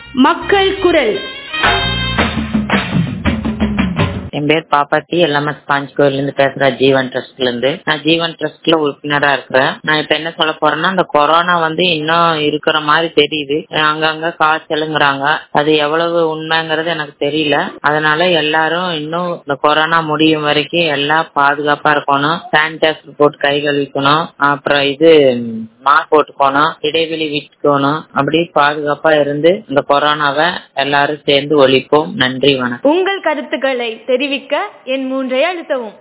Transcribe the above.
மக்கள் குரல் என் பேர் பாப்பாத்தி எல்எம்எஸ் பாஞ்சிக்கோயில இருந்து பேசுறேன் ஜீவன் ட்ரஸ்ட்ல இருந்து நான் ஜீவன் ட்ரஸ்ட்ல உறுப்பினரா இருக்கிறேன் நான் இப்ப என்ன சொல்ல போறேன்னா இந்த கொரோனா வந்து இன்னும் இருக்கிற மாதிரி தெரியுது அங்கங்க காய்ச்சலுங்கிறாங்க அது எவ்வளவு உண்மைங்கிறது எனக்கு தெரியல அதனால எல்லாரும் இன்னும் இந்த கொரோனா முடியும் வரைக்கும் எல்லாம் பாதுகாப்பா இருக்கணும் சானிடைசர் போட்டு கை கழுவிக்கணும் அப்புறம் இது மாஸ்க் போட்டுக்கணும் இடைவெளி விட்டுக்கணும் அப்படி பாதுகாப்பா இருந்து இந்த கொரோனாவை எல்லாரும் சேர்ந்து ஒழிப்போம் நன்றி வணக்கம் உங்கள் கருத்துக்களை தெரிவிக்க என் மூன்றை அழுத்தவும்